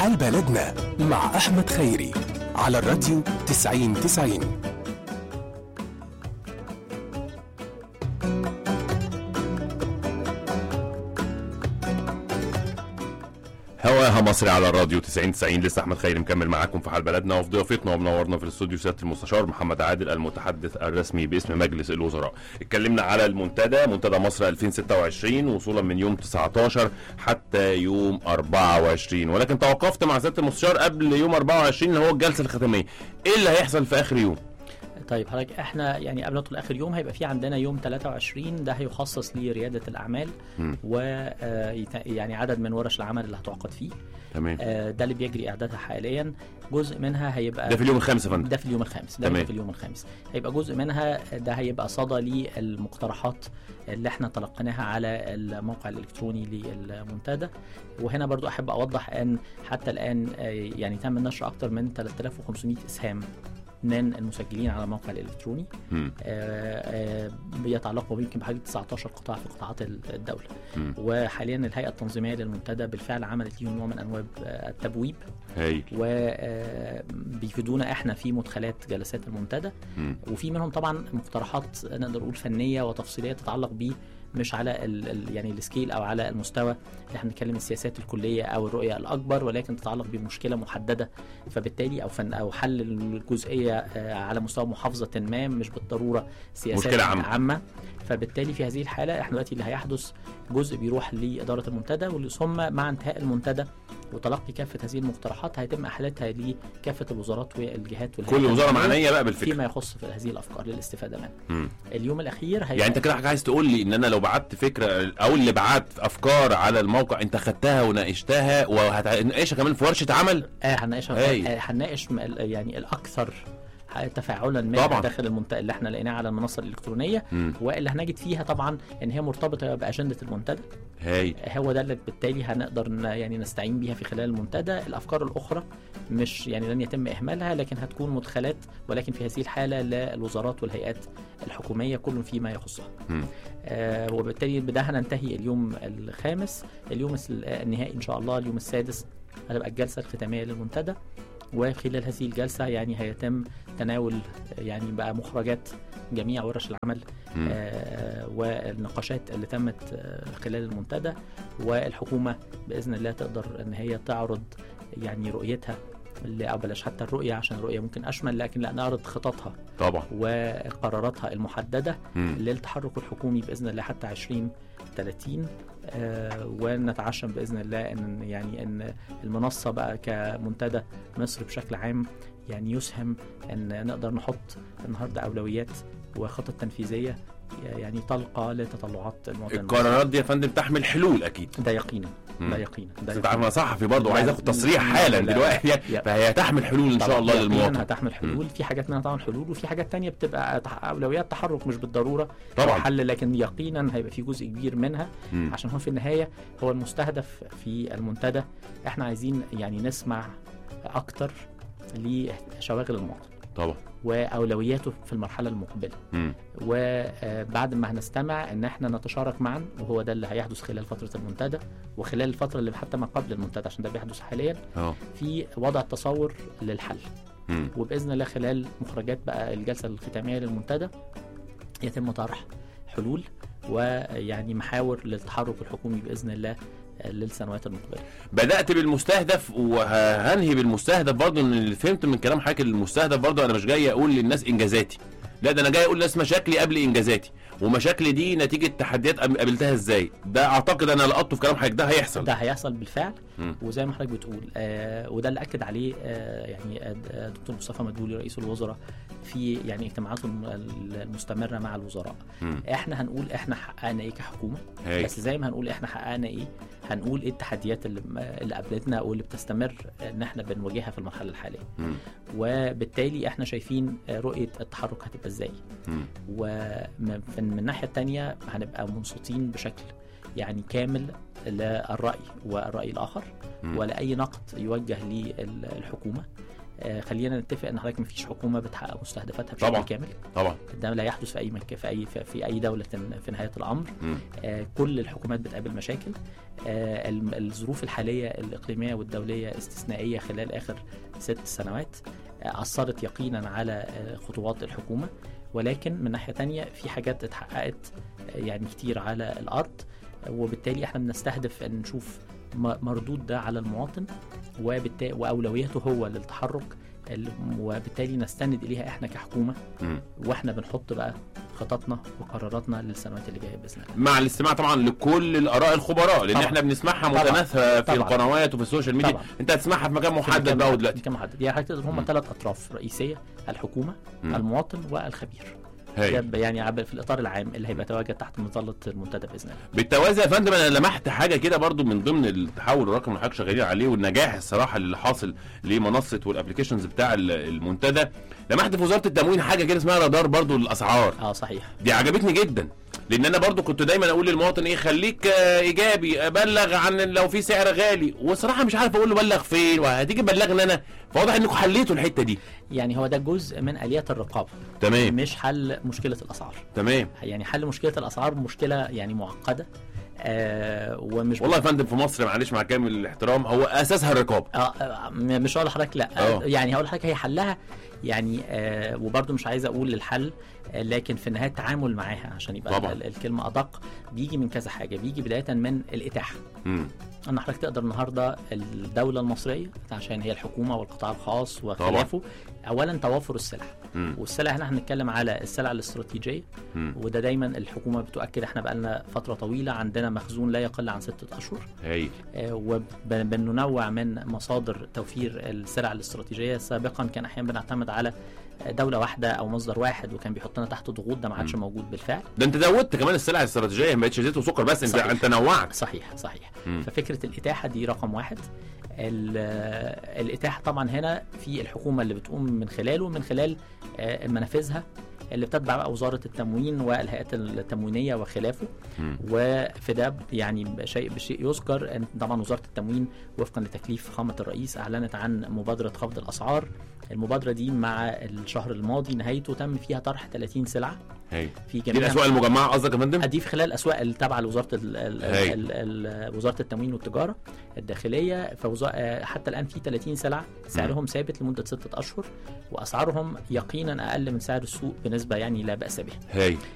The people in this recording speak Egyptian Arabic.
حال بلدنا مع أحمد خيري على الراديو 90 90 هواها مصري على الراديو 90 90 لسه احمد خيري مكمل معاكم في حال بلدنا وفي ضيافتنا ومنورنا في الاستوديو سياده المستشار محمد عادل المتحدث الرسمي باسم مجلس الوزراء. اتكلمنا على المنتدى منتدى مصر 2026 وصولا من يوم 19 حتى يوم 24 ولكن توقفت مع سياده المستشار قبل يوم 24 اللي هو الجلسه الختاميه. ايه اللي هيحصل في اخر يوم؟ طيب حضرتك احنا يعني قبل ما ندخل اخر يوم هيبقى في عندنا يوم 23 ده هيخصص لرياده الاعمال و آه، يت- يعني عدد من ورش العمل اللي هتعقد فيه تمام آه، ده اللي بيجري اعدادها حاليا جزء منها هيبقى ده في اليوم الخامس يا فندم ده في اليوم الخامس ده تمام. هيبقى في اليوم الخامس هيبقى جزء منها ده هيبقى صدى للمقترحات اللي احنا تلقيناها على الموقع الالكتروني للمنتدى وهنا برضو احب اوضح ان حتى الان آه، يعني تم نشر اكثر من 3500 اسهام من المسجلين على الموقع الالكتروني مم. آه، آه، بيتعلقوا يمكن بحوالي 19 قطاع في قطاعات الدوله مم. وحاليا الهيئه التنظيميه للمنتدى بالفعل عملت ليهم نوع من انواع آه، التبويب هايل وبيفيدونا احنا في مدخلات جلسات المنتدى مم. وفي منهم طبعا مقترحات نقدر نقول فنيه وتفصيليه تتعلق ب مش على ال ال يعني السكيل او على المستوى اللي احنا بنتكلم السياسات الكليه او الرؤيه الاكبر ولكن تتعلق بمشكله محدده فبالتالي او فن او حل الجزئيه آه، على مستوى محافظه ما مش بالضروره سياسات مشكلة عامة. عامه فبالتالي في هذه الحاله احنا دلوقتي اللي هيحدث جزء بيروح لاداره المنتدى واللي ثم مع انتهاء المنتدى وتلقي كافه هذه المقترحات هيتم احالتها لكافه الوزارات والجهات والهيئات كل وزاره المعنية معنيه بقى بالفكره فيما يخص في هذه الافكار للاستفاده منها مم. اليوم الاخير هيبقى يعني انت كده حضرتك عايز تقول لي ان انا لو بعت فكره او اللي بعت افكار على الموقع انت خدتها وناقشتها وهتناقشها كمان في ورشه عمل اه هنناقشها هاي. آه، هنناقش م- ال- يعني الاكثر تفاعلا من طبعاً. داخل المنتدى اللي احنا لقيناه على المنصه الالكترونيه مم. واللي هنجد فيها طبعا ان هي مرتبطه باجنده المنتدى هاي هو ده اللي بالتالي هنقدر ن- يعني نستعين بيها في خلال المنتدى الافكار الاخرى مش يعني لن يتم اهمالها لكن هتكون مدخلات ولكن في هذه الحاله للوزارات والهيئات الحكوميه كل فيما يخصها مم. آه وبالتالي بده هننتهي اليوم الخامس اليوم الس- النهائي ان شاء الله اليوم السادس هتبقى الجلسه الختاميه للمنتدى وخلال هذه الجلسه يعني هيتم تناول يعني بقى مخرجات جميع ورش العمل مم. آه، والنقاشات اللي تمت آه، خلال المنتدى والحكومه باذن الله تقدر ان هي تعرض يعني رؤيتها اللي او بلاش حتى الرؤيه عشان الرؤيه ممكن اشمل لكن لا نعرض خططها طبعا وقراراتها المحدده مم. للتحرك الحكومي باذن الله حتى 2030 آه، ونتعشم باذن الله ان يعني ان المنصه بقى كمنتدى مصر بشكل عام يعني يسهم ان نقدر نحط النهارده اولويات وخطط تنفيذيه يعني تلقى لتطلعات المواطن المصري. القرارات دي يا فندم تحمل حلول اكيد ده يقينا مم. ده يقينا ده بس انت عارف انا صحفي برضه لا، وعايز اخد تصريح لا، حالا لا، دلوقتي لا. فهي هتحمل حلول ان شاء طبعاً الله يقيناً للمواطن هتحمل حلول في حاجات منها طبعا حلول وفي حاجات تانية بتبقى تح- اولويات تحرك مش بالضروره طبعاً. هو حل لكن يقينا هيبقى في جزء كبير منها مم. عشان هو في النهايه هو المستهدف في المنتدى احنا عايزين يعني نسمع اكتر لشواغل المواطن طبعا واولوياته في المرحله المقبله مم. وبعد ما هنستمع ان احنا نتشارك معا وهو ده اللي هيحدث خلال فتره المنتدى وخلال الفتره اللي حتى ما قبل المنتدى عشان ده بيحدث حاليا اه في وضع تصور للحل مم. وباذن الله خلال مخرجات بقى الجلسه الختاميه للمنتدى يتم طرح حلول ويعني محاور للتحرك الحكومي باذن الله للسنوات المقبله. بدات بالمستهدف وهنهي بالمستهدف برضه ان اللي فهمت من كلام حضرتك المستهدف برضه انا مش جاي اقول للناس انجازاتي لا ده انا جاي اقول للناس مشاكلي قبل انجازاتي ومشاكلي دي نتيجه تحديات قاب- قابلتها ازاي ده اعتقد انا لقطته في كلام حضرتك ده هيحصل ده هيحصل بالفعل مم. وزي ما حضرتك بتقول آه وده اللي اكد عليه آه يعني آه، دكتور مصطفى مدبولي رئيس الوزراء في يعني اجتماعاته الم- المستمره مع الوزراء. مم. احنا هنقول احنا حققنا ايه كحكومه هاي. بس زي ما هنقول احنا حققنا ايه هنقول ايه التحديات اللي اللي قابلتنا واللي بتستمر ان احنا بنواجهها في المرحله الحاليه مم. وبالتالي احنا شايفين آه، رؤيه التحرك هتبقى ازاي مم. ومن من الناحيه الثانيه هنبقى منصتين بشكل يعني كامل للراي والراي الاخر مم. ولا اي نقد يوجه للحكومه آه، خلينا نتفق ان حضرتك مفيش حكومه بتحقق مستهدفاتها بشكل طبعاً. كامل طبعا ده لا يحدث في اي مكان في اي في, في اي دوله في نهايه الامر مم. آه، كل الحكومات بتقابل مشاكل آه، الم- الظروف الحاليه الاقليميه والدوليه استثنائيه خلال اخر ست سنوات آه، اثرت يقينا على آه، خطوات الحكومه ولكن من ناحيه تانية في حاجات اتحققت آه، يعني كتير على الارض آه، وبالتالي احنا بنستهدف ان نشوف م- مردود ده على المواطن وبالتالي واولويته هو للتحرك ال- وبالتالي نستند اليها احنا كحكومه مم. واحنا بنحط بقى خططنا وقراراتنا للسنوات اللي جايه باذن الله مع الاستماع طبعا لكل الاراء الخبراء لان طبعاً. احنا بنسمعها طبعاً. متناثره في طبعاً. القنوات وفي السوشيال ميديا طبعاً. انت هتسمعها في مكان في محدد مكان بقى محدد- دلوقتي مكان محدد يعني حضرتك هم مم. ثلاث اطراف رئيسيه الحكومه مم. المواطن والخبير هاي. ده يعني عب- في الاطار العام اللي هيبقى تواجد تحت مظله المنتدى باذن الله بالتوازي يا فندم انا لمحت حاجه كده برضو من ضمن التحول الرقمي اللي حضرتك شغالين عليه والنجاح الصراحه اللي حاصل لمنصه والابلكيشنز بتاع ال- المنتدى لمحت في وزاره التموين حاجه كده اسمها رادار برضو للاسعار اه صحيح دي عجبتني جدا لان انا برضو كنت دايما اقول للمواطن ايه خليك آه، ايجابي بلغ عن لو في سعر غالي وصراحه مش عارف اقول له بلغ فين وهتيجي تبلغني انا فواضح انكم حليتوا الحته دي يعني هو ده جزء من اليات الرقابه تمام مش حل مشكله الاسعار تمام يعني حل مشكله الاسعار مشكله يعني معقده آه ومش والله يا فندم في مصر معلش مع كامل الاحترام هو اساسها الرقابه آه آه، م- مش هقول لحضرتك لا آه. آه. يعني هقول لحضرتك هي حلها يعني آه وبرده مش عايز اقول الحل آه لكن في النهايه التعامل معاها عشان يبقى طبعاً. ال- الكلمه ادق بيجي من كذا حاجه بيجي بدايه من الاتاحه مم. ان حضرتك تقدر النهارده الدوله المصريه عشان هي الحكومه والقطاع الخاص وخلافه اولا توافر السلع مم. والسلع هنا هنتكلم على السلع الاستراتيجيه مم. وده دايما الحكومه بتؤكد احنا بقالنا فتره طويله عندنا مخزون لا يقل عن ستة اشهر هاي آه، وبننوع من مصادر توفير السلع الاستراتيجيه سابقا كان احيانا بنعتمد على دوله واحده او مصدر واحد وكان بيحطنا تحت ضغوط ده ما عادش مم. موجود بالفعل ده انت زودت كمان السلع الاستراتيجيه ما بقتش زيت وسكر بس انت صحيح. انت نوعت صحيح صحيح مم. ففكره الاتاحه دي رقم واحد ال- الاتاحه طبعا هنا في الحكومه اللي بتقوم من خلاله من خلال آه، منافذها اللي بتتبع بقى وزاره التموين والهيئات التموينيه وخلافه مم. وفي ده يعني بشيء بشيء يذكر ان طبعا وزاره التموين وفقا لتكليف فخامه الرئيس اعلنت عن مبادره خفض الاسعار المبادره دي مع الشهر الماضي نهايته تم فيها طرح 30 سلعه هاي في دي جميع الاسواق المجمعه قصدك يا فندم دي في خلال الاسواق اللي تابعه لوزاره ال ال هاي. ال ال وزاره التموين والتجاره الداخليه فوزا... آه، حتى الان في 30 سلعه سعرهم ثابت لمده ستة اشهر واسعارهم يقينا اقل من سعر السوق بنسبه يعني لا باس بها هاي